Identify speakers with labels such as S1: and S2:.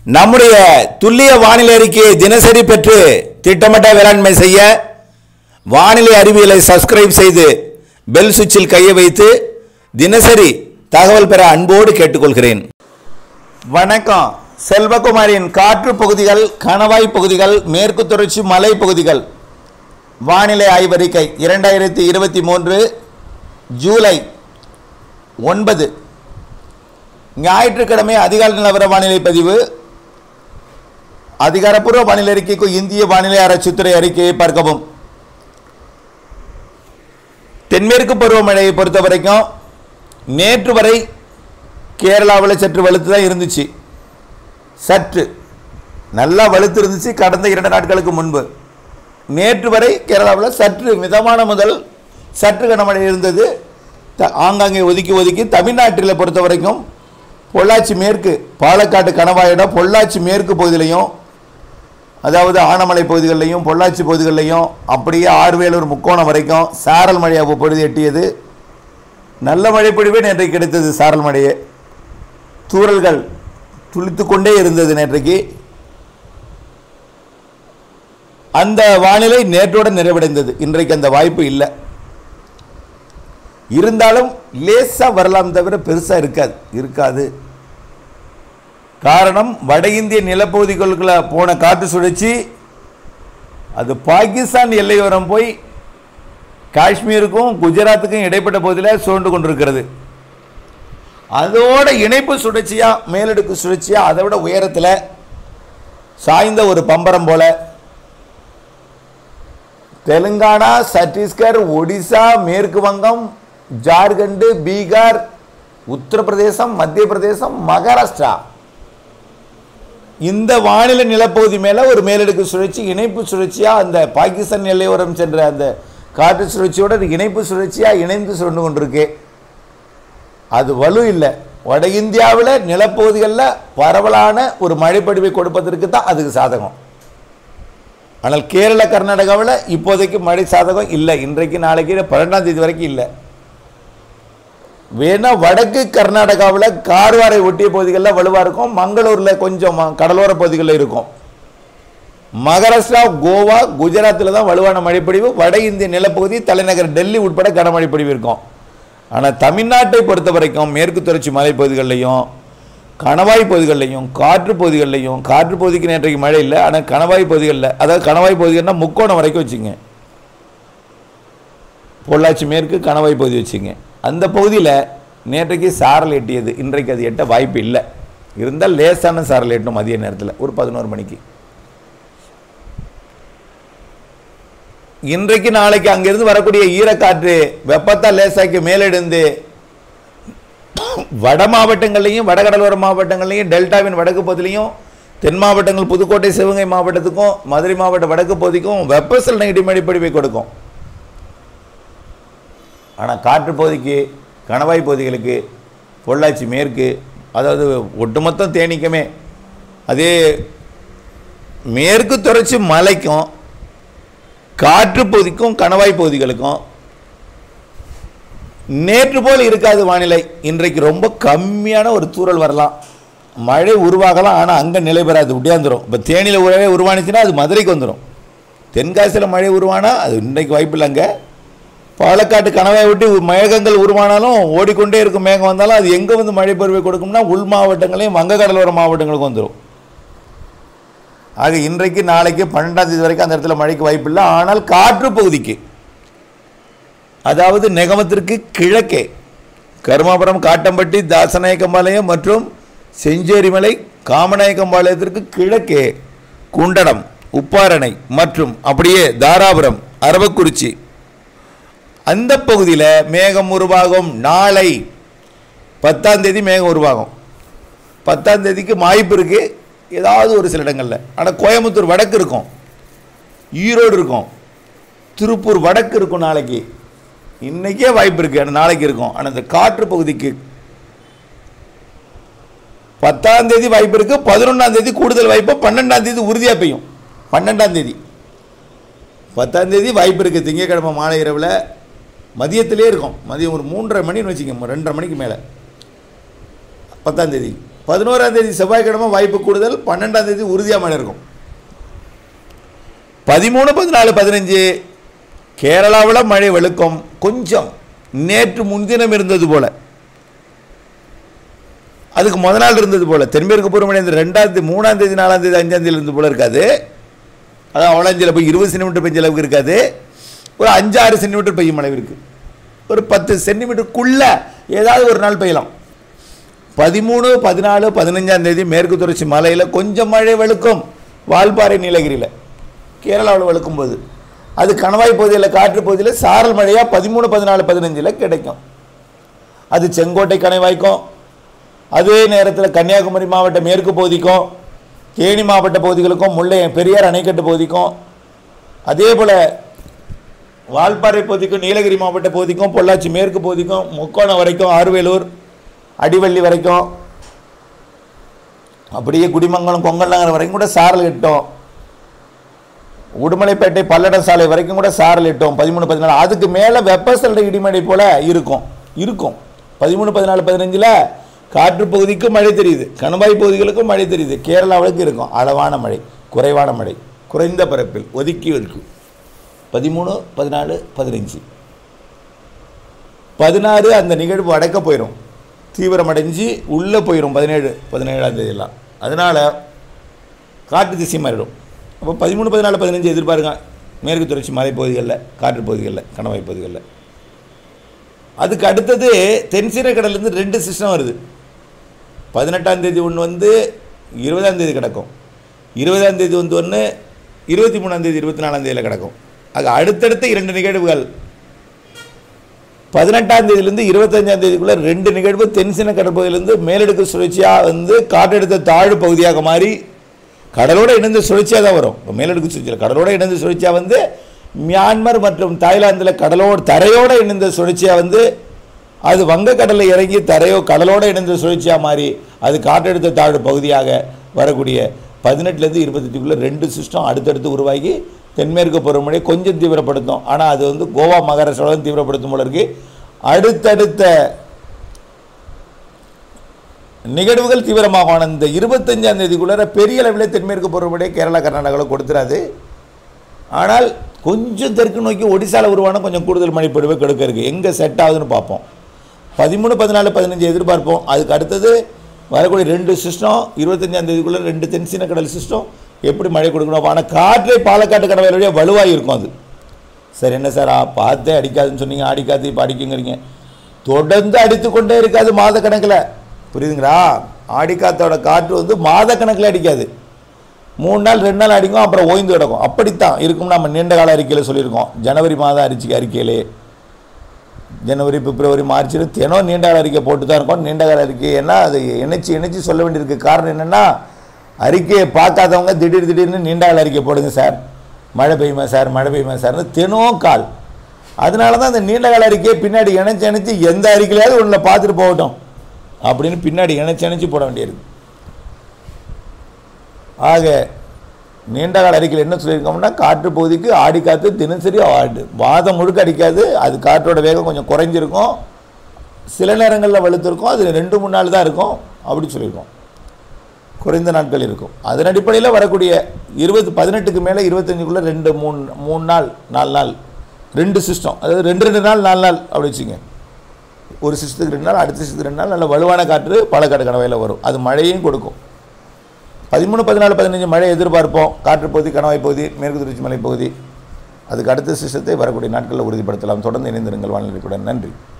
S1: நம்முடைய துல்லிய வானிலை அறிக்கையை தினசரி பெற்று திட்டமிட்ட வேளாண்மை செய்ய வானிலை அறிவியலை சப்ஸ்கிரைப் செய்து பெல் சுவிட்சில் கையை வைத்து தினசரி தகவல் பெற அன்போடு கேட்டுக்கொள்கிறேன் வணக்கம் செல்வகுமாரின் காற்று பகுதிகள் கணவாய் பகுதிகள் மேற்கு தொடர்ச்சி மலை பகுதிகள் வானிலை ஆய்வறிக்கை இரண்டாயிரத்தி இருபத்தி மூன்று ஜூலை ஒன்பது ஞாயிற்றுக்கிழமை அதிகாலை நிலவர வானிலை பதிவு அதிகாரப்பூர்வ வானிலை அறிக்கைக்கு இந்திய வானிலை ஆராய்ச்சித்துறை அறிக்கையை பார்க்கவும் தென்மேற்கு பருவமழையை பொறுத்த வரைக்கும் நேற்று வரை கேரளாவில் சற்று வலுத்து தான் இருந்துச்சு சற்று நல்லா வலுத்து இருந்துச்சு கடந்த இரண்டு நாட்களுக்கு முன்பு நேற்று வரை கேரளாவில் சற்று மிதமான முதல் சற்று கனமழை இருந்தது த- ஆங்காங்கே ஒதுக்கி ஒதுக்கி தமிழ்நாட்டில் பொறுத்த வரைக்கும் பொள்ளாச்சி மேற்கு பாலக்காட்டு கணவாயிடம் பொள்ளாச்சி மேற்கு பகுதியிலையும் அதாவது ஆனமலை பகுதிகளிலையும் பொள்ளாச்சி பகுதிகளிலையும் அப்படியே ஆறுவேலூர் முக்கோணம் வரைக்கும் சாரல் மழை அவ்வப்பொழுது எட்டியது நல்ல மழைப்பொழிவே நேற்றைக்கு கிடைத்தது சாரல் மழையே தூறல்கள் துளித்து கொண்டே இருந்தது நேற்றைக்கு அந்த வானிலை நேற்றோட நிறைவடைந்தது இன்றைக்கு அந்த வாய்ப்பு இல்லை இருந்தாலும் லேசா வரலாம் தவிர பெருசா இருக்காது இருக்காது காரணம் வட இந்திய நிலப்பகுதிகளுக்குள்ள போன காற்று சுழற்சி அது பாகிஸ்தான் எல்லையோரம் போய் காஷ்மீருக்கும் குஜராத்துக்கும் இடைப்பட்ட பகுதியில் சூழ்ந்து கொண்டிருக்கிறது அதோட இணைப்பு சுழற்சியா மேலடுக்கு சுழற்சியா அதை விட உயரத்தில் சாய்ந்த ஒரு பம்பரம் போல தெலுங்கானா சத்தீஸ்கர் ஒடிசா மேற்கு வங்கம் ஜார்க்கண்டு பீகார் உத்தரப்பிரதேசம் மத்திய பிரதேசம் மகாராஷ்டிரா இந்த வானிலை நிலப்பகுதி மேலே ஒரு மேலடுக்கு சுழற்சி இணைப்பு சுழற்சியாக அந்த பாகிஸ்தான் எல்லையோரம் சென்ற அந்த காற்று சுழற்சியோட அது இணைப்பு சுழற்சியாக இணைந்து சுழண்டு கொண்டிருக்கு அது வலு இல்லை வட இந்தியாவில் நிலப்பகுதிகளில் பரவலான ஒரு மழைப்பொழிவை கொடுப்பதற்கு தான் அதுக்கு சாதகம் ஆனால் கேரள கர்நாடகாவில் இப்போதைக்கு மழை சாதகம் இல்லை இன்றைக்கு நாளைக்கு பன்னெண்டாம் தேதி வரைக்கும் இல்லை வேணா வடக்கு கர்நாடகாவில் கார்வாரை ஒட்டிய பகுதிகளில் வலுவாக இருக்கும் மங்களூரில் கொஞ்சம் ம- கடலோர பகுதிகளில் இருக்கும் மகாராஷ்டிரா கோவா குஜராத்தில் தான் வலுவான மழைப்பொழிவு வட இந்திய நிலப்பகுதி தலைநகர் டெல்லி உட்பட கனமழைப்பொழிவு இருக்கும் ஆனால் தமிழ்நாட்டை பொறுத்த வரைக்கும் மேற்கு தொடர்ச்சி மலைப்பகுதிகளிலையும் கணவாய் பகுதிகளிலையும் காற்று பகுதிகளிலையும் காற்று பகுதிக்கு நேற்றைக்கு மழை இல்லை ஆனால் கணவாய் பகுதிகளில் அதாவது கணவாய் பகுதிகள்னா முக்கோணம் வரைக்கும் வச்சுங்க பொள்ளாச்சி மேற்கு கணவாய் பகுதி வச்சுங்க அந்த பகுதியில் நேற்றைக்கு சாரல் எட்டியது இன்றைக்கு அது எட்ட வாய்ப்பு இல்லை இருந்தால் லேசான சாரல் எட்டும் மதிய நேரத்தில் ஒரு பதினோரு மணிக்கு இன்றைக்கு நாளைக்கு அங்கிருந்து வரக்கூடிய ஈரக்காற்று வெப்பத்தால் லேசாக்கி மேலெடுந்து வட மாவட்டங்கள்லையும் வடகடலோர மாவட்டங்கள்லையும் டெல்டாவின் வடக்கு பகுதியிலையும் தென் மாவட்டங்கள் புதுக்கோட்டை சிவகங்கை மாவட்டத்துக்கும் மதுரை மாவட்ட வடக்கு பகுதிக்கும் வெப்பசல் நெகட்டிவ் மழைப்பொழிவை கொடுக்கும் ஆனால் காற்று பகுதிக்கு கணவாய் பகுதிகளுக்கு பொள்ளாச்சி மேற்கு அதாவது ஒட்டுமொத்தம் தேனிக்குமே அதே மேற்கு தொடர்ச்சி மலைக்கும் காற்று பகுதிக்கும் கணவாய் பகுதிகளுக்கும் நேற்று போல் இருக்காது வானிலை இன்றைக்கு ரொம்ப கம்மியான ஒரு தூறல் வரலாம் மழை உருவாகலாம் ஆனால் அங்கே நிலை பெறாது உடையாந்துரும் இப்போ தேனியில் உறவே உருவானுச்சுன்னா அது மதுரைக்கு வந்துடும் தென்காசியில் மழை உருவானா அது இன்றைக்கு வாய்ப்பு இல்லை அங்கே பாலக்காட்டு கணவாய் விட்டு மேகங்கள் உருவானாலும் ஓடிக்கொண்டே இருக்கும் மேகம் வந்தாலும் அது எங்கே வந்து மழை பொறுவை கொடுக்கும்னா உள் மாவட்டங்களையும் வங்கக்கடலோர மாவட்டங்களுக்கு வந்துடும் ஆக இன்றைக்கு நாளைக்கு பன்னெண்டாம் தேதி வரைக்கும் அந்த இடத்துல மழைக்கு வாய்ப்பு இல்லை ஆனால் காற்று பகுதிக்கு அதாவது நெகமத்திற்கு கிழக்கே கருமாபுரம் காட்டம்பட்டி தாசநாயக்கம்பாளையம் மற்றும் செஞ்சேரிமலை காமநாயக்கம்பாளையத்திற்கு கிழக்கே குண்டடம் உப்பாரணை மற்றும் அப்படியே தாராபுரம் அரவக்குறிச்சி அந்த பகுதியில் மேகம் உருவாகும் நாளை பத்தாம் தேதி மேகம் உருவாகும் பத்தாம் தேதிக்கு வாய்ப்பு இருக்கு ஏதாவது ஒரு சில இடங்களில் ஆனால் கோயம்புத்தூர் வடக்கு இருக்கும் ஈரோடு இருக்கும் திருப்பூர் வடக்கு இருக்கும் நாளைக்கு இன்னைக்கே வாய்ப்பு இருக்கு ஆனால் நாளைக்கு இருக்கும் ஆனால் இந்த காற்று பகுதிக்கு பத்தாம் தேதி வாய்ப்பு இருக்கு பதினொன்றாம் தேதி கூடுதல் வாய்ப்பு பன்னெண்டாம் தேதி உறுதியாக பெய்யும் பன்னெண்டாம் தேதி பத்தாம் தேதி வாய்ப்பு இருக்கு திங்கட்கிழமை மாலை இரவில் மதியத்திலே இருக்கும் மதியம் ஒரு மூன்றரை மணின்னு வச்சுக்கோங்க ரெண்டரை மணிக்கு மேலே பத்தாம் தேதி பதினோராம் தேதி செவ்வாய்க்கிழமை வாய்ப்பு கூடுதல் பன்னெண்டாம் தேதி உறுதியாக மழை இருக்கும் பதிமூணு பதினாலு பதினஞ்சு கேரளாவில் மழை வெளுக்கும் கொஞ்சம் நேற்று முன்தினம் இருந்தது போல அதுக்கு முத நாள் இருந்தது போல தென்மேற்கு பருவமழை இந்த ரெண்டாம் தேதி மூணாம் தேதி நாலாம் தேதி அஞ்சாம் தேதி இருந்தது போல இருக்காது அதான் அவளாஞ்சியில் போய் இருபது சென்டிமீட்டர் பெஞ்ச அளவுக்கு இருக்காது ஒரு அஞ்சாறு சென்டிமீட்டர் பெய்யும் அளவு இருக்குது ஒரு பத்து சென்டிமீட்டருக்குள்ள ஏதாவது ஒரு நாள் பெய்யலாம் பதிமூணு பதினாலு பதினஞ்சாம் தேதி மேற்கு தொடர்ச்சி மலையில் கொஞ்சம் மழை வெளுக்கும் வால்பாறை நீலகிரியில் கேரளாவில் வெளுக்கும் போது அது கணவாய் பகுதியில் காற்று பகுதியில் சாரல் மழையாக பதிமூணு பதினாலு பதினஞ்சில் கிடைக்கும் அது செங்கோட்டை கணவாய்க்கும் அதே நேரத்தில் கன்னியாகுமரி மாவட்ட மேற்கு பகுதிக்கும் தேனி மாவட்ட பகுதிகளுக்கும் முல்லை பெரியார் அணைக்கட்டு பகுதிக்கும் அதே போல் வால்பாறை பகுதிக்கும் நீலகிரி மாவட்ட பகுதிக்கும் பொள்ளாச்சி மேற்கு பகுதிக்கும் முக்கோணம் வரைக்கும் ஆறுவேலூர் அடிவள்ளி வரைக்கும் அப்படியே குடிமங்கலம் கொங்கல் நகர் வரைக்கும் கூட சாரல் எட்டும் உடுமலைப்பேட்டை பல்லடம் சாலை வரைக்கும் கூட சாரல் எட்டும் பதிமூணு பதினாலு அதுக்கு மேலே வெப்பசலட இடிமழை போல இருக்கும் இருக்கும் பதிமூணு பதினாலு பதினஞ்சில் காற்று பகுதிக்கும் மழை தெரியுது கணவாய் பகுதிகளுக்கும் மழை தெரியுது கேரளாவுக்கு இருக்கும் அளவான மழை குறைவான மழை குறைந்த பரப்பில் ஒதுக்கி இருக்கும் பதிமூணு பதினாலு பதினஞ்சு பதினாறு அந்த நிகழ்வு அடக்க போயிடும் தீவிரமடைஞ்சு உள்ளே போயிடும் பதினேழு பதினேழாம் தேதியெல்லாம் அதனால் காற்று திசை மாறிடும் அப்போ பதிமூணு பதினாலு பதினஞ்சு எதிர்பாருங்க மேற்கு தொடர்ச்சி மலைப்பகுதிகளில் காற்று பகுதிகளில் கணவாய் பகுதிகளில் அதுக்கு அடுத்தது தென்சீன கடல்லேருந்து ரெண்டு சிஸ்டம் வருது பதினெட்டாம் தேதி ஒன்று வந்து இருபதாம் தேதி கிடக்கும் இருபதாம் தேதி வந்து ஒன்று இருபத்தி மூணாம் தேதி இருபத்தி நாலாம் தேதியில் கிடக்கும் அது அடுத்தடுத்த இரண்டு நிகழ்வுகள் பதினெட்டாம் தேதியிலேருந்து இருபத்தஞ்சாம் தேதிக்குள்ளே ரெண்டு நிகழ்வு தென்சீன கடற்பகுதியிலேருந்து மேலடுக்கு சுழற்சியாக வந்து காற்றழுத்த தாழ்வு பகுதியாக மாறி கடலோட இணைந்த சுழற்சியாக தான் வரும் இப்போ மேலடுக்கு சுழற்சியில் கடலோட இணைந்த சுழற்சியாக வந்து மியான்மர் மற்றும் தாய்லாந்தில் கடலோடு தரையோட இணைந்த சுழற்சியாக வந்து அது வங்கக்கடலில் இறங்கி தரையோ கடலோட இணைந்த சுழற்சியாக மாறி அது காற்றழுத்த தாழ்வு பகுதியாக வரக்கூடிய பதினெட்டுலேருந்து இருபத்தெட்டுக்குள்ளே ரெண்டு சிஸ்டம் அடுத்தடுத்து உருவாகி தென்மேற்கு பருவமழை கொஞ்சம் தீவிரப்படுத்தும் ஆனால் அது வந்து கோவா மகாராஷ்டிராவில் தீவிரப்படுத்தும் போல இருக்கு அடுத்தடுத்த நிகழ்வுகள் தீவிரமாகும் இந்த இருபத்தஞ்சாம் தேதிக்குள்ளார பெரிய அளவில் தென்மேற்கு பருவமழை கேரளா கர்நாடகாவில் கொடுத்துறாது ஆனால் கொஞ்சம் தெற்கு நோக்கி ஒடிசால உருவான கொஞ்சம் கூடுதல் மழை பொழிவு கெடுக்க இருக்குது எங்கே செட் ஆகுதுன்னு பார்ப்போம் பதிமூணு பதினாலு பதினஞ்சு எதிர்பார்ப்போம் அதுக்கு அடுத்தது வரக்கூடிய ரெண்டு சிஸ்டம் இருபத்தஞ்சாம் தேதிக்குள்ளே ரெண்டு தென்சீன கடல் சிஸ்டம் எப்படி மழை கொடுக்கணும் ஆனால் காற்றே பாலக்காட்டு கடவை வழியாக வலுவாக இருக்கும் அது சரி என்ன சார் ஆ, பார்த்தே அடிக்காதுன்னு சொன்னீங்க அடிக்காது இப்போ அடிக்குங்கிறீங்க தொடர்ந்து அடித்து கொண்டே இருக்காது மாத கணக்கில் புரியுதுங்களா ஆடிக்காத்தோட காற்று வந்து மாத கணக்கில் அடிக்காது மூணு நாள் ரெண்டு நாள் அடிக்கும் அப்புறம் ஓய்ந்து கிடக்கும் அப்படித்தான் இருக்கும் நம்ம நீண்ட கால அறிக்கையில் சொல்லியிருக்கோம் ஜனவரி மாதம் அறிக்கை அறிக்கையிலே ஜனவரி பிப்ரவரி மார்ச்சில் தினம் நீண்ட கால அறிக்கை போட்டு தான் இருக்கோம் நீண்ட கால அறிக்கை ஏன்னா அதை இணைச்சி இணைச்சி சொல்ல வேண்டியிருக்கு காரணம் என்னென்னா அறிக்கையை பார்க்காதவங்க திடீர் திடீர்னு நீண்ட கால அறிக்கை போடுங்க சார் மழை பெய்யுமா சார் மழை பெய்யுமா சார்னு தினம் கால் அதனால தான் அந்த நீண்ட கால அறிக்கையை பின்னாடி இணைச்சி இணைச்சி எந்த அறிக்கையிலாவது ஒன்றில் பார்த்துட்டு போகட்டும் அப்படின்னு பின்னாடி இணைச்சி இணைச்சி போட வேண்டியிருக்கு ஆக நீண்ட கால அறிக்கையில் என்ன சொல்லியிருக்கோம்னா காற்று பகுதிக்கு ஆடி காற்று தினசரி ஆடு வாதம் முழுக்க அடிக்காது அது காற்றோட வேகம் கொஞ்சம் குறைஞ்சிருக்கும் சில நேரங்களில் வலுத்திருக்கும் அது ரெண்டு மூணு நாள் தான் இருக்கும் அப்படி சொல்லியிருக்கோம் குறைந்த நாட்கள் இருக்கும் அதன் அடிப்படையில் வரக்கூடிய இருபது பதினெட்டுக்கு மேலே இருபத்தஞ்சுக்குள்ளே ரெண்டு மூணு மூணு நாள் நாலு நாள் ரெண்டு சிஸ்டம் அதாவது ரெண்டு ரெண்டு நாள் நாலு நாள் அப்படி வச்சுங்க ஒரு சிஸ்டத்துக்கு ரெண்டு நாள் அடுத்த சிஸ்டத்துக்கு ரெண்டு நாள் நல்ல வலுவான காற்று பாலக்காடு கணவாயில் வரும் அது மழையும் கொடுக்கும் பதிமூணு பதினாலு பதினஞ்சு மழை எதிர்பார்ப்போம் காற்று பகுதி கணவாய் பகுதி மேற்கு தொடர்ச்சி மலை பகுதி அதுக்கு அடுத்த சிஸ்டத்தை வரக்கூடிய நாட்களில் உறுதிப்படுத்தலாம் தொடர்ந்து இணைந்திருங்கள் வானிலைக்குடன் நன்றி